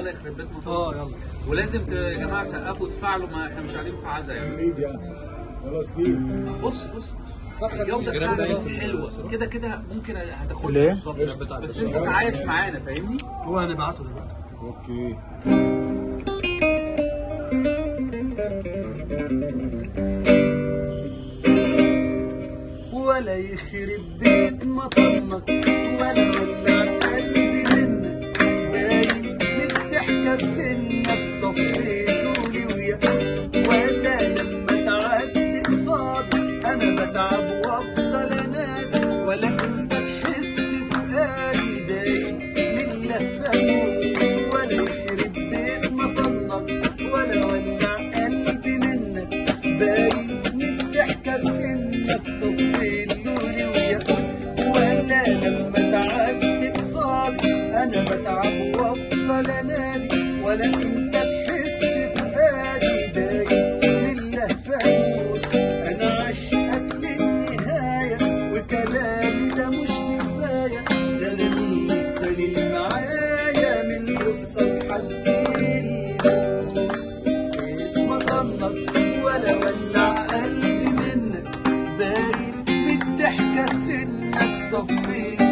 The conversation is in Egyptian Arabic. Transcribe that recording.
يلا يخرب بيت مطار اه يلا ولازم ت- يا جماعه سقفوا تفاعلوا ما احنا مش قاعدين في عزا يعني عيد يعني خلاص ليه؟ بص بص بص صح الجوده الجرام ده بتاعتك ينفع حلوه الصراحة. كده كده ممكن هتاخدها ليه؟ بالظبط بتاع بس البشر. انت تعايش معانا فاهمني هو هنبعته دلوقتي اوكي ولا يخرب بيت مطنك ولا ولع قلبي منك باين من الضحكة سنك صفيتولي ويا ولا لما تعدي قصادي انا بتعب وافضل انادي ولا انت تحس فؤادي دايم من لهفته ولا يخرب بيت مطنك ولا ولع قلبي منك باين من الضحكة سنك صفي اللولي وياقوت ولا لما تعدي قصادي انا بتعب وافضل انادي ولا انت تحس فؤادي دايم من لهفته انا عشقك للنهاية وكلامي ده مش كفاية ده انا مين دليل معايا من القصة لحد مطنك ولا ولع قلبي منك باين بالضحكة سنك صفي